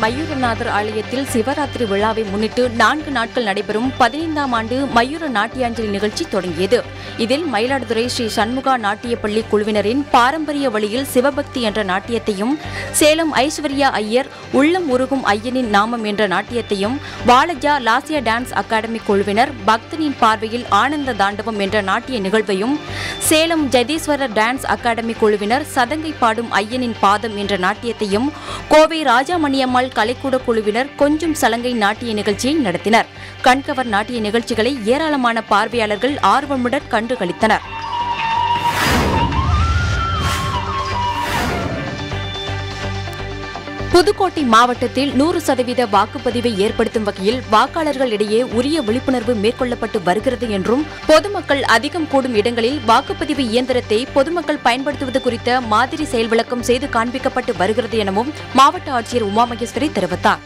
மயூரநாதர் ஆலயத்தில் சிவராத்திரி விழாவை முன்னிட்டு நான்கு நாட்கள் நடைபெறும் பதினைந்தாம் ஆண்டு மயூர நாட்டியாஞ்சலி நிகழ்ச்சி தொடங்கியது இதில் மயிலாடுதுறை ஸ்ரீ சண்முகா நாட்டியப்பள்ளி குழுவினரின் பாரம்பரிய வழியில் சிவபக்தி என்ற நாட்டியத்தையும் சேலம் ஐஸ்வர்யா ஐயர் உள்ளம் உருகும் ஐயனின் நாமம் என்ற நாட்டியத்தையும் வாலஜா லாசியா டான்ஸ் அகாடமி குழுவினர் பக்தனின் பார்வையில் ஆனந்த தாண்டவம் என்ற நாட்டிய நிகழ்வையும் சேலம் ஜெதீஸ்வரர் டான்ஸ் அகாடமி குழுவினர் சதங்கை பாடும் ஐயனின் பாதம் என்ற நாட்டியத்தையும் கோவை ராஜாமணியம்மாள் கலைக்கூட குழுவினர் கொஞ்சம் சலங்கை நாட்டிய நிகழ்ச்சியை நடத்தினர் கண்கவர் நாட்டிய நிகழ்ச்சிகளை ஏராளமான பார்வையாளர்கள் ஆர்வமுடன் கண்டு களித்தனர் புதுக்கோட்டை மாவட்டத்தில் நூறு சதவீத வாக்குப்பதிவை ஏற்படுத்தும் வகையில் வாக்காளர்களிடையே உரிய விழிப்புணர்வு மேற்கொள்ளப்பட்டு வருகிறது என்றும் பொதுமக்கள் அதிகம் கூடும் இடங்களில் வாக்குப்பதிவு இயந்திரத்தை பொதுமக்கள் பயன்படுத்துவது குறித்த மாதிரி செயல் விளக்கம் செய்து காண்பிக்கப்பட்டு வருகிறது எனவும் மாவட்ட ஆட்சியர் உமா மகேஸ்வரி தெரிவித்தார்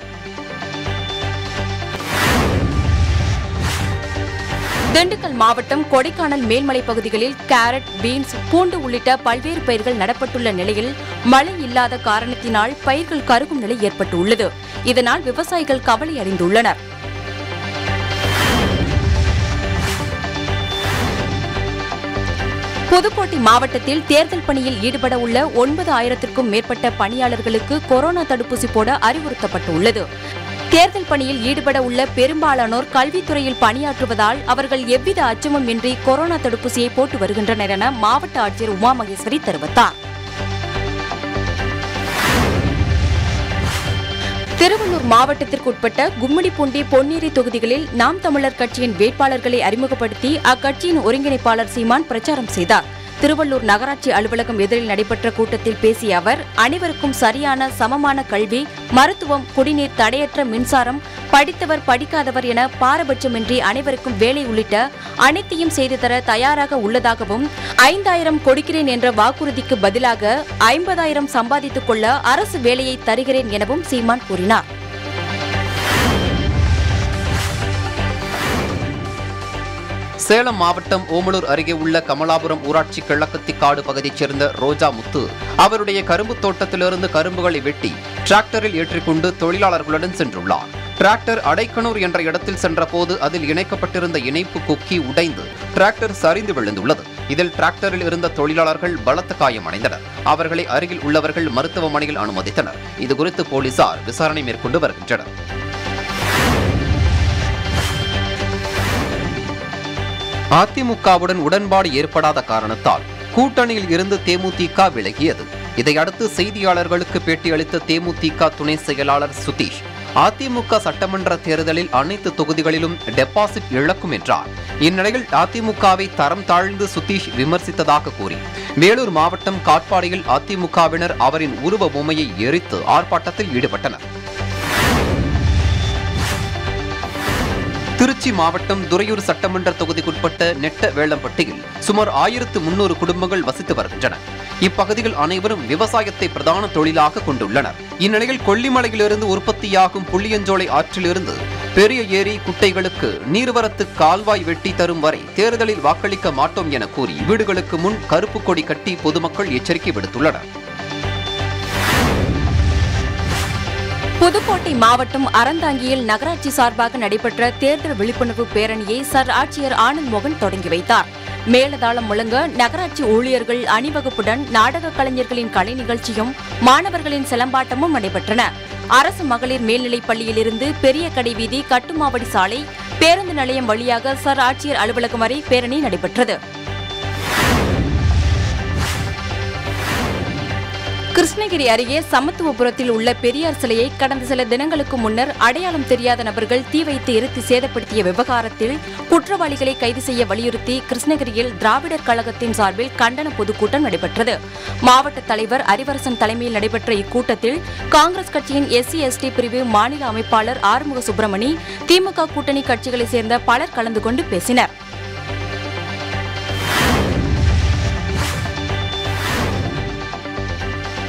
திண்டுக்கல் மாவட்டம் கொடைக்கானல் மேல்மலை பகுதிகளில் கேரட் பீன்ஸ் பூண்டு உள்ளிட்ட பல்வேறு பயிர்கள் நடப்பட்டுள்ள நிலையில் மழை இல்லாத காரணத்தினால் பயிர்கள் கருகும் நிலை ஏற்பட்டுள்ளது இதனால் விவசாயிகள் கவலை அடைந்துள்ளனர் புதுக்கோட்டை மாவட்டத்தில் தேர்தல் பணியில் ஈடுபட உள்ள ஒன்பது ஆயிரத்திற்கும் மேற்பட்ட பணியாளர்களுக்கு கொரோனா தடுப்பூசி போட அறிவுறுத்தப்பட்டுள்ளது தேர்தல் பணியில் ஈடுபட உள்ள பெரும்பாலானோர் கல்வித்துறையில் பணியாற்றுவதால் அவர்கள் எவ்வித அச்சமும் இன்றி கொரோனா தடுப்பூசியை போட்டு வருகின்றனர் என மாவட்ட ஆட்சியர் உமா மகேஸ்வரி தெரிவித்தார் திருவள்ளூர் மாவட்டத்திற்குட்பட்ட கும்மிடிப்பூண்டி பொன்னேரி தொகுதிகளில் நாம் தமிழர் கட்சியின் வேட்பாளர்களை அறிமுகப்படுத்தி அக்கட்சியின் ஒருங்கிணைப்பாளர் சீமான் பிரச்சாரம் செய்தார் திருவள்ளூர் நகராட்சி அலுவலகம் எதிரில் நடைபெற்ற கூட்டத்தில் பேசிய அவர் அனைவருக்கும் சரியான சமமான கல்வி மருத்துவம் குடிநீர் தடையற்ற மின்சாரம் படித்தவர் படிக்காதவர் என பாரபட்சமின்றி அனைவருக்கும் வேலை உள்ளிட்ட அனைத்தையும் செய்து தர தயாராக உள்ளதாகவும் ஐந்தாயிரம் கொடுக்கிறேன் என்ற வாக்குறுதிக்கு பதிலாக ஐம்பதாயிரம் சம்பாதித்துக் கொள்ள அரசு வேலையை தருகிறேன் எனவும் சீமான் கூறினார் சேலம் மாவட்டம் ஓமலூர் அருகே உள்ள கமலாபுரம் ஊராட்சி கிழக்கத்திக்காடு பகுதியைச் சேர்ந்த ரோஜா முத்து அவருடைய கரும்பு தோட்டத்திலிருந்து கரும்புகளை வெட்டி டிராக்டரில் ஏற்றிக்கொண்டு தொழிலாளர்களுடன் சென்றுள்ளார் டிராக்டர் அடைக்கனூர் என்ற இடத்தில் சென்றபோது அதில் இணைக்கப்பட்டிருந்த இணைப்பு கொக்கி உடைந்து டிராக்டர் சரிந்து விழுந்துள்ளது இதில் டிராக்டரில் இருந்த தொழிலாளர்கள் பலத்த காயமடைந்தனர் அவர்களை அருகில் உள்ளவர்கள் மருத்துவமனையில் அனுமதித்தனர் இதுகுறித்து போலீசார் விசாரணை மேற்கொண்டு வருகின்றனர் அதிமுகவுடன் உடன்பாடு ஏற்படாத காரணத்தால் கூட்டணியில் இருந்து தேமுதிக விலகியது இதையடுத்து செய்தியாளர்களுக்கு பேட்டியளித்த தேமுதிக துணை செயலாளர் சுதீஷ் அதிமுக சட்டமன்ற தேர்தலில் அனைத்து தொகுதிகளிலும் டெபாசிட் இழக்கும் என்றார் இந்நிலையில் அதிமுகவை தரம் தாழ்ந்து சுதீஷ் விமர்சித்ததாக கூறி வேலூர் மாவட்டம் காட்பாடியில் அதிமுகவினர் அவரின் உருவ பொம்மையை எரித்து ஆர்ப்பாட்டத்தில் ஈடுபட்டனர் திருச்சி மாவட்டம் துறையூர் சட்டமன்ற தொகுதிக்குட்பட்ட நெட்ட வேளம்பட்டியில் சுமார் ஆயிரத்து முன்னூறு குடும்பங்கள் வசித்து வருகின்றன இப்பகுதிகள் அனைவரும் விவசாயத்தை பிரதான தொழிலாக கொண்டுள்ளனர் இந்நிலையில் கொல்லிமலையிலிருந்து உற்பத்தியாகும் புளியஞ்சோலை ஆற்றிலிருந்து பெரிய ஏரி குட்டைகளுக்கு நீர்வரத்து கால்வாய் வெட்டி தரும் வரை தேர்தலில் வாக்களிக்க மாட்டோம் என கூறி வீடுகளுக்கு முன் கருப்பு கொடி கட்டி பொதுமக்கள் எச்சரிக்கை விடுத்துள்ளனர் புதுக்கோட்டை மாவட்டம் அறந்தாங்கியில் நகராட்சி சார்பாக நடைபெற்ற தேர்தல் விழிப்புணர்வு பேரணியை சர் ஆட்சியர் ஆனந்த் மோகன் தொடங்கி வைத்தார் மேலதாளம் முழங்க நகராட்சி ஊழியர்கள் அணிவகுப்புடன் நாடக கலைஞர்களின் கலை நிகழ்ச்சியும் மாணவர்களின் சிலம்பாட்டமும் நடைபெற்றன அரசு மகளிர் மேல்நிலைப் பள்ளியிலிருந்து பெரிய கடை வீதி கட்டுமாவடி சாலை பேருந்து நிலையம் வழியாக சர் ஆட்சியர் அலுவலகம் வரை பேரணி நடைபெற்றது கிருஷ்ணகிரி அருகே சமத்துவபுரத்தில் உள்ள பெரியார் சிலையை கடந்த சில தினங்களுக்கு முன்னர் அடையாளம் தெரியாத நபர்கள் தீ வைத்து எரித்து சேதப்படுத்திய விவகாரத்தில் குற்றவாளிகளை கைது செய்ய வலியுறுத்தி கிருஷ்ணகிரியில் திராவிடர் கழகத்தின் சார்பில் கண்டன பொதுக்கூட்டம் நடைபெற்றது மாவட்ட தலைவர் அரிவரசன் தலைமையில் நடைபெற்ற இக்கூட்டத்தில் காங்கிரஸ் கட்சியின் எஸ்சி எஸ்டி பிரிவு மாநில அமைப்பாளர் ஆறுமுக சுப்பிரமணி திமுக கூட்டணி கட்சிகளைச் சேர்ந்த பலர் கலந்து கொண்டு பேசினர்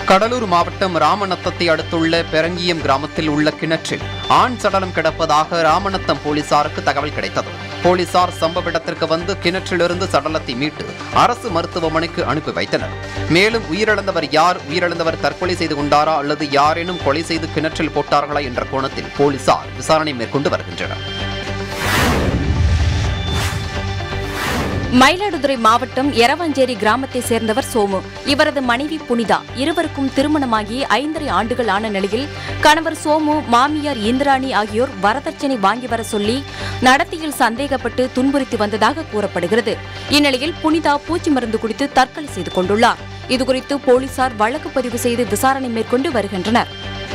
கடலூர் மாவட்டம் ராமநத்தத்தை அடுத்துள்ள பெரங்கியம் கிராமத்தில் உள்ள கிணற்றில் ஆண் சடலம் கிடப்பதாக ராமநத்தம் போலீசாருக்கு தகவல் கிடைத்தது போலீசார் சம்பவ இடத்திற்கு வந்து கிணற்றிலிருந்து சடலத்தை மீட்டு அரசு மருத்துவமனைக்கு அனுப்பி வைத்தனர் மேலும் உயிரிழந்தவர் யார் உயிரிழந்தவர் தற்கொலை செய்து கொண்டாரா அல்லது யாரேனும் கொலை செய்து கிணற்றில் போட்டார்களா என்ற கோணத்தில் போலீசார் விசாரணை மேற்கொண்டு வருகின்றனர் மயிலாடுதுறை மாவட்டம் எரவஞ்சேரி கிராமத்தை சேர்ந்தவர் சோமு இவரது மனைவி புனிதா இருவருக்கும் திருமணமாகி ஐந்தரை ஆண்டுகள் ஆன நிலையில் கணவர் சோமு மாமியார் இந்திராணி ஆகியோர் வரதட்சணை வாங்கி வர சொல்லி நடத்தையில் சந்தேகப்பட்டு துன்புறுத்தி வந்ததாக கூறப்படுகிறது இந்நிலையில் புனிதா பூச்சி மருந்து குடித்து தற்கொலை செய்து கொண்டுள்ளார் இதுகுறித்து போலீசார் வழக்கு பதிவு செய்து விசாரணை மேற்கொண்டு வருகின்றனர்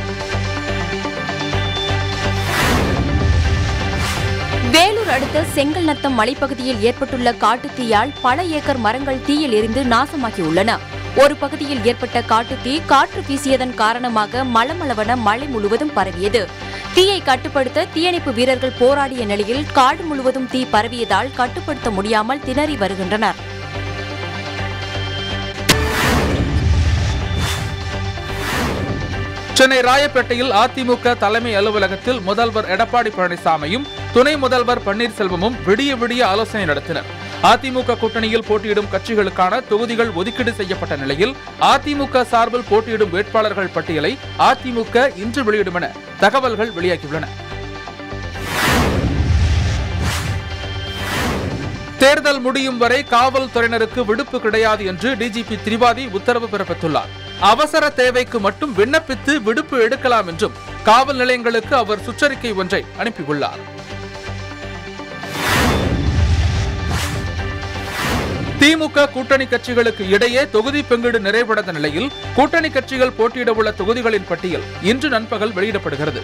வேலூர் அடுத்த செங்கல்நத்தம் மலைப்பகுதியில் ஏற்பட்டுள்ள காட்டுத்தீயால் பல ஏக்கர் மரங்கள் தீயில் எரிந்து நாசமாகியுள்ளன ஒரு பகுதியில் ஏற்பட்ட காட்டுத்தீ காற்று வீசியதன் காரணமாக மளமளவன மலை முழுவதும் பரவியது தீயை கட்டுப்படுத்த தீயணைப்பு வீரர்கள் போராடிய நிலையில் காடு முழுவதும் தீ பரவியதால் கட்டுப்படுத்த முடியாமல் திணறி வருகின்றனர் சென்னை ராயப்பேட்டையில் அதிமுக தலைமை அலுவலகத்தில் முதல்வர் எடப்பாடி பழனிசாமியும் துணை முதல்வர் பன்னீர்செல்வமும் விடிய விடிய ஆலோசனை நடத்தினர் அதிமுக கூட்டணியில் போட்டியிடும் கட்சிகளுக்கான தொகுதிகள் ஒதுக்கீடு செய்யப்பட்ட நிலையில் அதிமுக சார்பில் போட்டியிடும் வேட்பாளர்கள் பட்டியலை அதிமுக இன்று வெளியிடும் என தகவல்கள் வெளியாகியுள்ளன தேர்தல் முடியும் வரை காவல்துறையினருக்கு விடுப்பு கிடையாது என்று டிஜிபி திரிபாதி உத்தரவு பிறப்பித்துள்ளார் அவசர தேவைக்கு மட்டும் விண்ணப்பித்து விடுப்பு எடுக்கலாம் என்றும் காவல் நிலையங்களுக்கு அவர் சுற்றறிக்கை ஒன்றை அனுப்பியுள்ளார் திமுக கூட்டணி கட்சிகளுக்கு இடையே தொகுதி பங்கீடு நிறைவடைந்த நிலையில் கூட்டணி கட்சிகள் போட்டியிடவுள்ள தொகுதிகளின் பட்டியல் இன்று நண்பகல் வெளியிடப்படுகிறது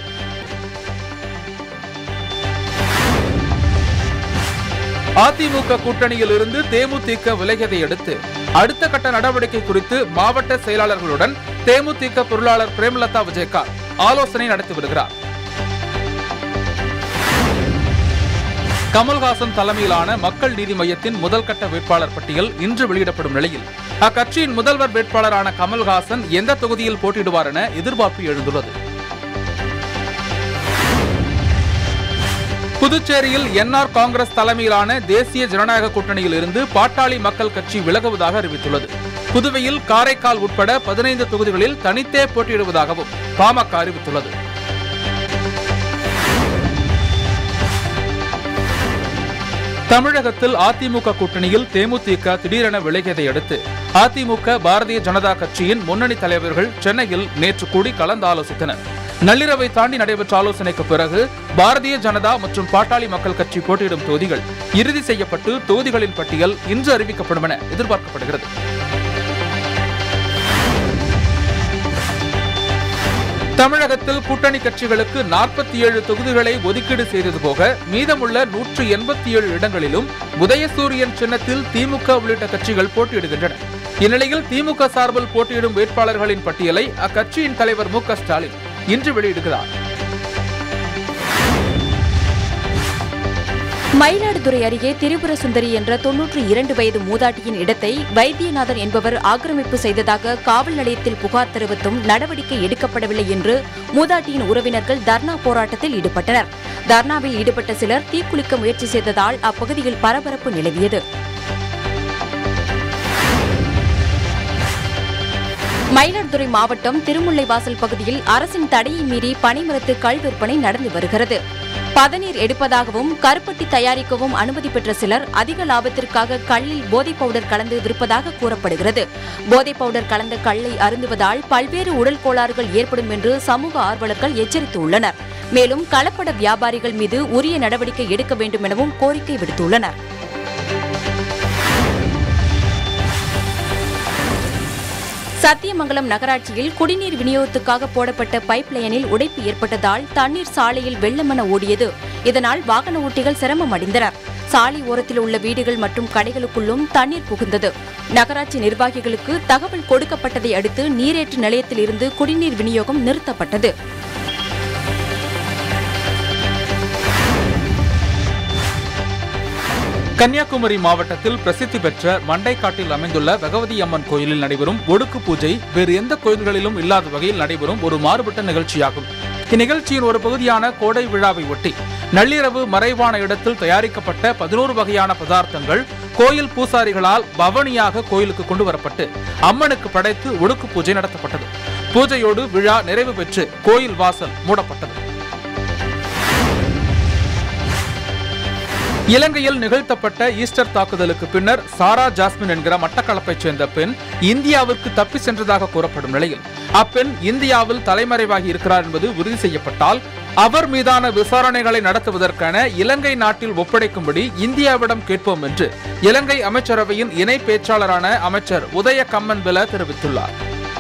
அதிமுக கூட்டணியில் இருந்து தேமுதிக விலகியதை அடுத்து அடுத்த கட்ட நடவடிக்கை குறித்து மாவட்ட செயலாளர்களுடன் தேமுதிக பொருளாளர் பிரேமலதா விஜயகாந்த் ஆலோசனை நடத்தி வருகிறார் கமல்ஹாசன் தலைமையிலான மக்கள் நீதி மையத்தின் முதல் கட்ட வேட்பாளர் பட்டியல் இன்று வெளியிடப்படும் நிலையில் அக்கட்சியின் முதல்வர் வேட்பாளரான கமல்ஹாசன் எந்த தொகுதியில் போட்டியிடுவார் என எதிர்பார்ப்பு எழுந்துள்ளது புதுச்சேரியில் என்ஆர் காங்கிரஸ் தலைமையிலான தேசிய ஜனநாயக கூட்டணியில் இருந்து பாட்டாளி மக்கள் கட்சி விலகுவதாக அறிவித்துள்ளது புதுவையில் காரைக்கால் உட்பட பதினைந்து தொகுதிகளில் தனித்தே போட்டியிடுவதாகவும் பாமக அறிவித்துள்ளது தமிழகத்தில் அதிமுக கூட்டணியில் தேமுதிக திடீரென விலகியதை அடுத்து அதிமுக பாரதிய ஜனதா கட்சியின் முன்னணி தலைவர்கள் சென்னையில் நேற்று கூடி கலந்து ஆலோசித்தனர் நள்ளிரவை தாண்டி நடைபெற்ற ஆலோசனைக்கு பிறகு பாரதிய ஜனதா மற்றும் பாட்டாளி மக்கள் கட்சி போட்டியிடும் தொகுதிகள் இறுதி செய்யப்பட்டு தொகுதிகளின் பட்டியல் இன்று அறிவிக்கப்படும் என எதிர்பார்க்கப்படுகிறது தமிழகத்தில் கூட்டணி கட்சிகளுக்கு நாற்பத்தி ஏழு தொகுதிகளை ஒதுக்கீடு செய்தது போக மீதமுள்ள நூற்று எண்பத்தி ஏழு இடங்களிலும் உதயசூரியன் சின்னத்தில் திமுக உள்ளிட்ட கட்சிகள் போட்டியிடுகின்றன இந்நிலையில் திமுக சார்பில் போட்டியிடும் வேட்பாளர்களின் பட்டியலை அக்கட்சியின் தலைவர் மு க ஸ்டாலின் இன்று வெளியிடுகிறார் மயிலாடுதுறை அருகே திரிபுர சுந்தரி என்ற தொன்னூற்றி இரண்டு வயது மூதாட்டியின் இடத்தை வைத்தியநாதன் என்பவர் ஆக்கிரமிப்பு செய்ததாக காவல் நிலையத்தில் புகார் தெரிவித்தும் நடவடிக்கை எடுக்கப்படவில்லை என்று மூதாட்டியின் உறவினர்கள் தர்ணா போராட்டத்தில் ஈடுபட்டனர் தர்ணாவில் ஈடுபட்ட சிலர் தீக்குளிக்க முயற்சி செய்ததால் அப்பகுதியில் பரபரப்பு நிலவியது மயிலாடுதுறை மாவட்டம் திருமுல்லைவாசல் பகுதியில் அரசின் தடையை மீறி பனைமரத்து கள் விற்பனை நடந்து வருகிறது பதநீர் எடுப்பதாகவும் கருப்பட்டி தயாரிக்கவும் அனுமதி பெற்ற சிலர் அதிக லாபத்திற்காக கல்லில் போதைப் பவுடர் கலந்து விற்பதாக கூறப்படுகிறது போதைப் பவுடர் கலந்த கல்லை அருந்துவதால் பல்வேறு உடல் கோளாறுகள் ஏற்படும் என்று சமூக ஆர்வலர்கள் எச்சரித்துள்ளனர் மேலும் கலப்பட வியாபாரிகள் மீது உரிய நடவடிக்கை எடுக்க வேண்டும் எனவும் கோரிக்கை விடுத்துள்ளனர் சத்தியமங்கலம் நகராட்சியில் குடிநீர் விநியோகத்துக்காக போடப்பட்ட பைப் லைனில் உடைப்பு ஏற்பட்டதால் தண்ணீர் சாலையில் வெள்ளமென ஓடியது இதனால் வாகன ஓட்டிகள் சிரமம் அடைந்தனர் சாலை ஓரத்தில் உள்ள வீடுகள் மற்றும் கடைகளுக்குள்ளும் தண்ணீர் புகுந்தது நகராட்சி நிர்வாகிகளுக்கு தகவல் கொடுக்கப்பட்டதை அடுத்து நீரேற்று நிலையத்தில் இருந்து குடிநீர் விநியோகம் நிறுத்தப்பட்டது கன்னியாகுமரி மாவட்டத்தில் பிரசித்தி பெற்ற மண்டைக்காட்டில் அமைந்துள்ள பகவதி அம்மன் கோயிலில் நடைபெறும் ஒடுக்கு பூஜை வேறு எந்த கோயில்களிலும் இல்லாத வகையில் நடைபெறும் ஒரு மாறுபட்ட நிகழ்ச்சியாகும் இந்நிகழ்ச்சியின் ஒரு பகுதியான கோடை விழாவை ஒட்டி நள்ளிரவு மறைவான இடத்தில் தயாரிக்கப்பட்ட பதினோரு வகையான பதார்த்தங்கள் கோயில் பூசாரிகளால் பவனியாக கோயிலுக்கு கொண்டு வரப்பட்டு அம்மனுக்கு படைத்து ஒடுக்கு பூஜை நடத்தப்பட்டது பூஜையோடு விழா நிறைவு பெற்று கோயில் வாசல் மூடப்பட்டது இலங்கையில் நிகழ்த்தப்பட்ட ஈஸ்டர் தாக்குதலுக்கு பின்னர் சாரா ஜாஸ்மின் என்கிற மட்டக்களப்பைச் சேர்ந்த பெண் இந்தியாவிற்கு தப்பி சென்றதாக கூறப்படும் நிலையில் அப்பெண் இந்தியாவில் தலைமறைவாகி இருக்கிறார் என்பது உறுதி செய்யப்பட்டால் அவர் மீதான விசாரணைகளை நடத்துவதற்கான இலங்கை நாட்டில் ஒப்படைக்கும்படி இந்தியாவிடம் கேட்போம் என்று இலங்கை அமைச்சரவையின் இணை பேச்சாளரான அமைச்சர் உதய கம்மன் பில தெரிவித்துள்ளார்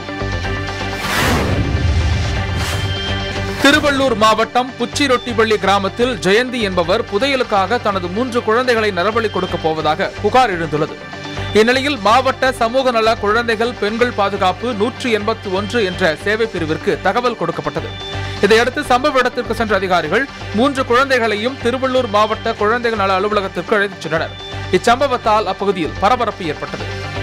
திருவள்ளூர் மாவட்டம் புச்சிரொட்டிப்பள்ளி கிராமத்தில் ஜெயந்தி என்பவர் புதையலுக்காக தனது மூன்று குழந்தைகளை நரபலி கொடுக்கப் போவதாக புகார் எழுந்துள்ளது இந்நிலையில் மாவட்ட சமூக நல குழந்தைகள் பெண்கள் பாதுகாப்பு நூற்றி எண்பத்தி ஒன்று என்ற சேவை பிரிவிற்கு தகவல் கொடுக்கப்பட்டது இதையடுத்து சம்பவ இடத்திற்கு சென்ற அதிகாரிகள் மூன்று குழந்தைகளையும் திருவள்ளூர் மாவட்ட குழந்தைகள் நல அலுவலகத்திற்கு அழைத்துச் சென்றனர் இச்சம்பவத்தால் அப்பகுதியில் பரபரப்பு ஏற்பட்டது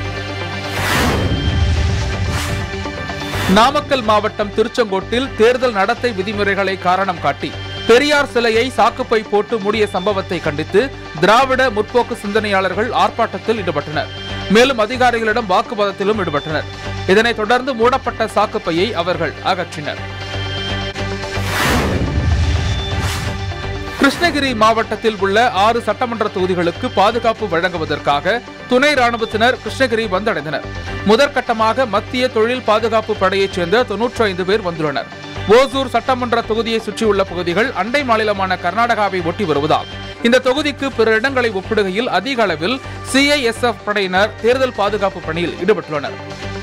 நாமக்கல் மாவட்டம் திருச்செங்கோட்டில் தேர்தல் நடத்தை விதிமுறைகளை காரணம் காட்டி பெரியார் சிலையை சாக்குப்பை போட்டு மூடிய சம்பவத்தை கண்டித்து திராவிட முற்போக்கு சிந்தனையாளர்கள் ஆர்ப்பாட்டத்தில் ஈடுபட்டனர் மேலும் அதிகாரிகளிடம் வாக்குவாதத்திலும் ஈடுபட்டனர் இதனைத் தொடர்ந்து மூடப்பட்ட சாக்குப்பையை அவர்கள் அகற்றினர் கிருஷ்ணகிரி மாவட்டத்தில் உள்ள ஆறு சட்டமன்ற தொகுதிகளுக்கு பாதுகாப்பு வழங்குவதற்காக துணை ராணுவத்தினர் கிருஷ்ணகிரி வந்தடைந்தனர் முதற்கட்டமாக மத்திய தொழில் பாதுகாப்பு படையைச் சேர்ந்த தொன்னூற்றி ஐந்து பேர் வந்துள்ளனர் ஓசூர் சட்டமன்ற தொகுதியை சுற்றியுள்ள பகுதிகள் அண்டை மாநிலமான கர்நாடகாவை ஒட்டி வருவதால் இந்த தொகுதிக்கு பிற இடங்களை ஒப்பிடுகையில் அதிக அளவில் சிஐஎஸ்எஃப் படையினர் தேர்தல் பாதுகாப்பு பணியில் ஈடுபட்டுள்ளனர்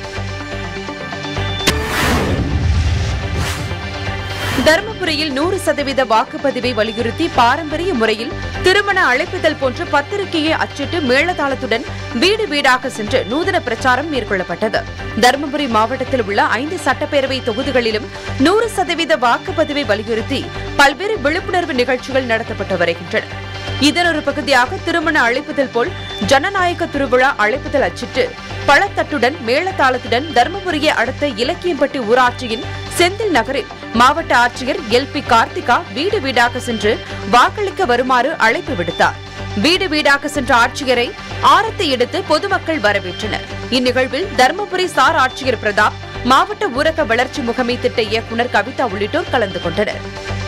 தருமபுரியில் நூறு சதவீத வாக்குப்பதிவை வலியுறுத்தி பாரம்பரிய முறையில் திருமண அழைப்பிதழ் போன்ற பத்திரிகையை அச்சிட்டு மேளதாளத்துடன் வீடு வீடாக சென்று நூதன பிரச்சாரம் மேற்கொள்ளப்பட்டது தருமபுரி மாவட்டத்தில் உள்ள ஐந்து சட்டப்பேரவை தொகுதிகளிலும் நூறு சதவீத வாக்குப்பதிவை வலியுறுத்தி பல்வேறு விழிப்புணர்வு நிகழ்ச்சிகள் நடத்தப்பட்டு வருகின்றன இதன் ஒரு பகுதியாக திருமண அழைப்புதல் போல் ஜனநாயக திருவிழா அழைப்புதல் அச்சிட்டு பழத்தட்டுடன் மேளதாளத்துடன் தருமபுரியை அடுத்த இலக்கியம்பட்டி ஊராட்சியின் செந்தில் நகரில் மாவட்ட ஆட்சியர் எல் பி கார்த்திகா வீடு வீடாக சென்று வாக்களிக்க வருமாறு அழைப்பு விடுத்தார் வீடு வீடாக சென்ற ஆட்சியரை ஆரத்தை எடுத்து பொதுமக்கள் வரவேற்றனர் இந்நிகழ்வில் தருமபுரி சார் ஆட்சியர் பிரதாப் மாவட்ட ஊரக வளர்ச்சி முகமை திட்ட இயக்குநர் கவிதா உள்ளிட்டோர் கலந்து கொண்டனர்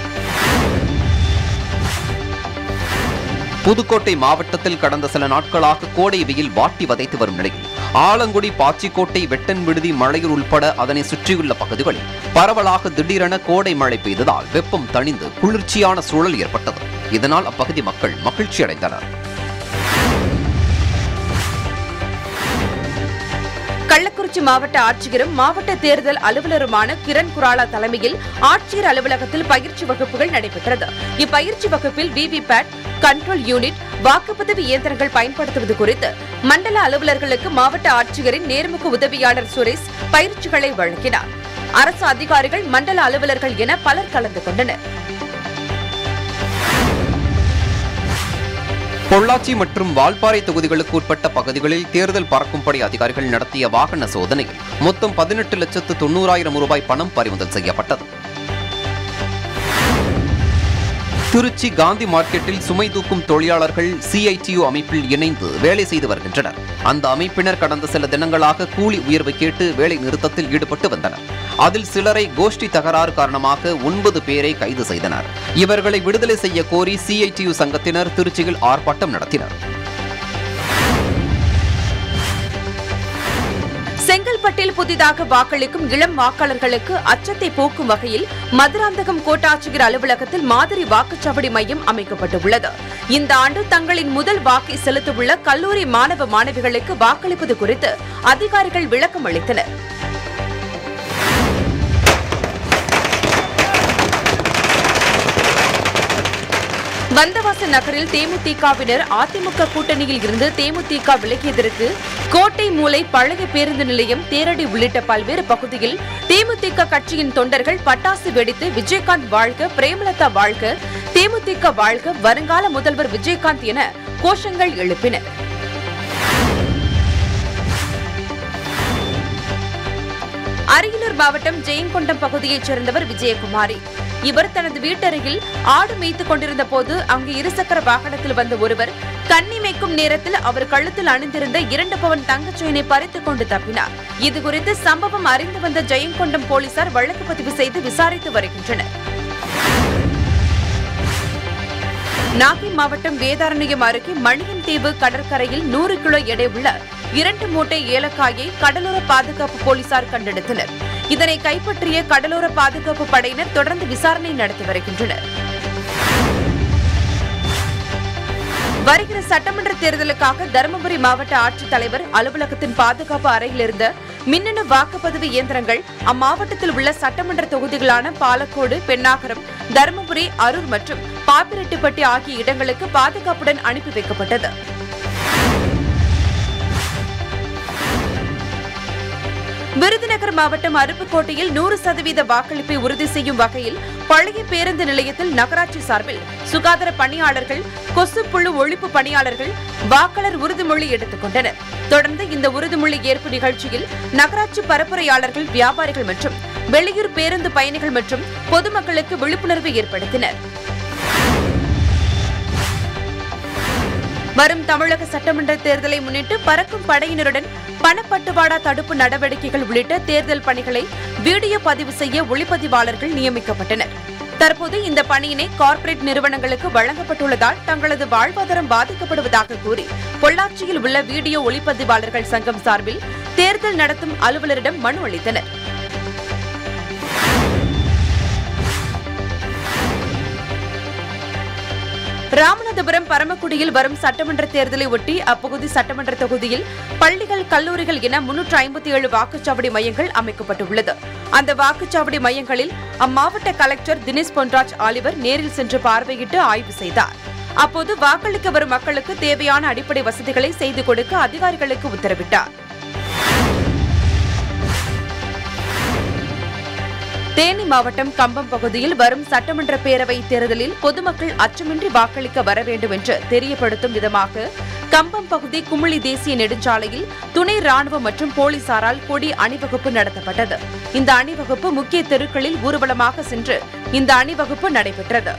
புதுக்கோட்டை மாவட்டத்தில் கடந்த சில நாட்களாக கோடை வெயில் வாட்டி வதைத்து வரும் நிலையில் ஆலங்குடி பாச்சிக்கோட்டை வெட்டன் விடுதி மலையூர் உள்பட அதனை சுற்றியுள்ள பகுதிகளில் பரவலாக திடீரென கோடை மழை பெய்ததால் வெப்பம் தணிந்து குளிர்ச்சியான சூழல் ஏற்பட்டது இதனால் அப்பகுதி மக்கள் மகிழ்ச்சி அடைந்தனர் கள்ளக்குறிச்சி மாவட்ட ஆட்சியரும் மாவட்ட தேர்தல் அலுவலருமான கிரண் குராலா தலைமையில் ஆட்சியர் அலுவலகத்தில் பயிற்சி வகுப்புகள் நடைபெற்றது இப்பயிற்சி வகுப்பில் விவிபேட் கண்ட்ரோல் யூனிட் வாக்குப்பதிவு இயந்திரங்கள் பயன்படுத்துவது குறித்து மண்டல அலுவலர்களுக்கு மாவட்ட ஆட்சியரின் நேர்முக உதவியாளர் சுரேஷ் பயிற்சிகளை வழங்கினார் அரசு அதிகாரிகள் மண்டல அலுவலர்கள் என பலர் கலந்து கொண்டனர் பொள்ளாச்சி மற்றும் வால்பாறை தொகுதிகளுக்கு உட்பட்ட பகுதிகளில் தேர்தல் பறக்கும்படை அதிகாரிகள் நடத்திய வாகன சோதனையில் மொத்தம் பதினெட்டு லட்சத்து தொண்ணூறாயிரம் ரூபாய் பணம் பறிமுதல் செய்யப்பட்டது திருச்சி காந்தி மார்க்கெட்டில் சுமை தூக்கும் தொழிலாளர்கள் சிஐடியு அமைப்பில் இணைந்து வேலை செய்து வருகின்றனர் அந்த அமைப்பினர் கடந்த சில தினங்களாக கூலி உயர்வு கேட்டு வேலை நிறுத்தத்தில் ஈடுபட்டு வந்தனர் அதில் சிலரை கோஷ்டி தகராறு காரணமாக ஒன்பது பேரை கைது செய்தனர் இவர்களை விடுதலை செய்ய கோரி சிஐடியு சங்கத்தினர் திருச்சியில் ஆர்ப்பாட்டம் நடத்தினர் செங்கல்பட்டில் புதிதாக வாக்களிக்கும் இளம் வாக்காளர்களுக்கு அச்சத்தை போக்கும் வகையில் மதுராந்தகம் கோட்டாட்சியர் அலுவலகத்தில் மாதிரி வாக்குச்சாவடி மையம் அமைக்கப்பட்டுள்ளது இந்த ஆண்டு தங்களின் முதல் வாக்கை செலுத்தவுள்ள கல்லூரி மாணவ மாணவிகளுக்கு வாக்களிப்பது குறித்து அதிகாரிகள் விளக்கம் அளித்தனர் வந்தவாசல் நகரில் தேமுதிகவினர் அதிமுக கூட்டணியில் இருந்து தேமுதிக விலகியதற்கு கோட்டை மூலை பழைய பேருந்து நிலையம் தேரடி உள்ளிட்ட பல்வேறு பகுதியில் தேமுதிக கட்சியின் தொண்டர்கள் பட்டாசு வெடித்து விஜயகாந்த் வாழ்க பிரேமலதா வாழ்க தேமுதிக வாழ்க வருங்கால முதல்வர் விஜயகாந்த் என கோஷங்கள் எழுப்பின அரியலூர் மாவட்டம் ஜெயங்கொண்டம் பகுதியைச் சேர்ந்தவர் விஜயகுமாரி இவர் தனது வீட்டருகில் ஆடு மேய்த்துக் கொண்டிருந்த போது அங்கு இருசக்கர வாகனத்தில் வந்த ஒருவர் கண்ணி மேய்க்கும் நேரத்தில் அவர் கழுத்தில் அணிந்திருந்த இரண்டு பவன் தங்கச் செயினை பறித்துக் கொண்டு தப்பினார் இதுகுறித்து சம்பவம் அறிந்து வந்த ஜெயங்கொண்டம் போலீசார் வழக்கு பதிவு செய்து விசாரித்து வருகின்றனர் நாகை மாவட்டம் வேதாரண்யம் அருகே மணியன் தீவு கடற்கரையில் நூறு கிலோ எடை உள்ள இரண்டு மூட்டை ஏலக்காயை கடலோர பாதுகாப்பு போலீசார் கண்டெடுத்தனர் இதனை கைப்பற்றிய கடலோர பாதுகாப்பு படையினர் தொடர்ந்து விசாரணை நடத்தி வருகின்றனர் வருகிற சட்டமன்ற தேர்தலுக்காக தருமபுரி மாவட்ட ஆட்சித்தலைவர் அலுவலகத்தின் பாதுகாப்பு அறையில் இருந்த மின்னணு வாக்குப்பதிவு இயந்திரங்கள் அம்மாவட்டத்தில் உள்ள சட்டமன்ற தொகுதிகளான பாலக்கோடு பெண்ணாகரம் தருமபுரி அரூர் மற்றும் பாப்பிரெட்டிப்பட்டி ஆகிய இடங்களுக்கு பாதுகாப்புடன் அனுப்பி வைக்கப்பட்டது விருதுநகர் மாவட்டம் அருப்புக்கோட்டையில் நூறு சதவீத வாக்களிப்பை உறுதி செய்யும் வகையில் பழைய பேருந்து நிலையத்தில் நகராட்சி சார்பில் சுகாதார பணியாளர்கள் கொசுப்புழு ஒழிப்பு பணியாளர்கள் வாக்காளர் உறுதிமொழி எடுத்துக் கொண்டனர் தொடர்ந்து இந்த உறுதிமொழி ஏற்பு நிகழ்ச்சியில் நகராட்சி பரப்புரையாளர்கள் வியாபாரிகள் மற்றும் வெளியூர் பேருந்து பயணிகள் மற்றும் பொதுமக்களுக்கு விழிப்புணர்வு ஏற்படுத்தினர் வரும் தமிழக சட்டமன்ற தேர்தலை முன்னிட்டு பறக்கும் படையினருடன் பணப்பட்டுவாடா தடுப்பு நடவடிக்கைகள் உள்ளிட்ட தேர்தல் பணிகளை வீடியோ பதிவு செய்ய ஒளிப்பதிவாளர்கள் நியமிக்கப்பட்டனர் தற்போது இந்த பணியினை கார்ப்பரேட் நிறுவனங்களுக்கு வழங்கப்பட்டுள்ளதால் தங்களது வாழ்வாதாரம் பாதிக்கப்படுவதாக கூறி பொள்ளாச்சியில் உள்ள வீடியோ ஒளிப்பதிவாளர்கள் சங்கம் சார்பில் தேர்தல் நடத்தும் அலுவலரிடம் மனு அளித்தனர் ராமநாதபுரம் பரமக்குடியில் வரும் சட்டமன்ற தேர்தலை ஒட்டி அப்பகுதி சட்டமன்ற தொகுதியில் பள்ளிகள் கல்லூரிகள் என முன்னூற்று ஐம்பத்தி ஏழு வாக்குச்சாவடி மையங்கள் அமைக்கப்பட்டுள்ளது அந்த வாக்குச்சாவடி மையங்களில் அம்மாவட்ட கலெக்டர் தினேஷ் பொன்ராஜ் ஆலிவர் நேரில் சென்று பார்வையிட்டு ஆய்வு செய்தார் அப்போது வாக்களிக்க வரும் மக்களுக்கு தேவையான அடிப்படை வசதிகளை செய்து கொடுக்க அதிகாரிகளுக்கு உத்தரவிட்டார் தேனி மாவட்டம் கம்பம் பகுதியில் வரும் சட்டமன்ற பேரவை தேர்தலில் பொதுமக்கள் அச்சமின்றி வாக்களிக்க வர வேண்டும் என்று தெரியப்படுத்தும் விதமாக கம்பம் பகுதி குமுளி தேசிய நெடுஞ்சாலையில் துணை ராணுவம் மற்றும் போலீசாரால் கொடி அணிவகுப்பு நடத்தப்பட்டது இந்த அணிவகுப்பு முக்கிய தெருக்களில் ஊர்வலமாக சென்று இந்த அணிவகுப்பு நடைபெற்றது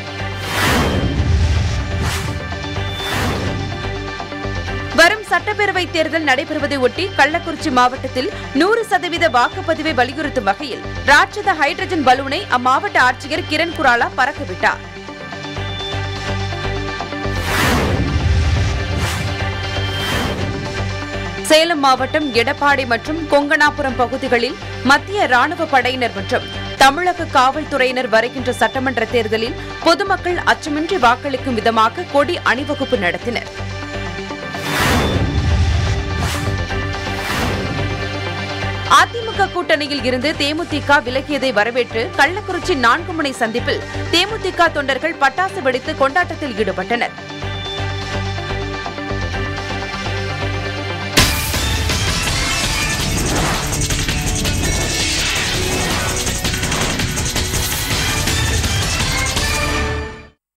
வரும் சட்டப்பேரவை தேர்தல் நடைபெறுவதை ஒட்டி கள்ளக்குறிச்சி மாவட்டத்தில் நூறு சதவீத வாக்குப்பதிவை வலியுறுத்தும் வகையில் ராட்சத ஹைட்ரஜன் பலூனை அம்மாவட்ட ஆட்சியர் கிரண் குராலா பறக்கவிட்டார் சேலம் மாவட்டம் எடப்பாடி மற்றும் கொங்கணாபுரம் பகுதிகளில் மத்திய ராணுவ படையினர் மற்றும் தமிழக காவல்துறையினர் வருகின்ற சட்டமன்ற தேர்தலில் பொதுமக்கள் அச்சமின்றி வாக்களிக்கும் விதமாக கொடி அணிவகுப்பு நடத்தினர் அதிமுக கூட்டணியில் இருந்து தேமுதிக விலகியதை வரவேற்று கள்ளக்குறிச்சி நான்கு முனை சந்திப்பில் தேமுதிக தொண்டர்கள் பட்டாசு வெடித்து கொண்டாட்டத்தில் ஈடுபட்டனர்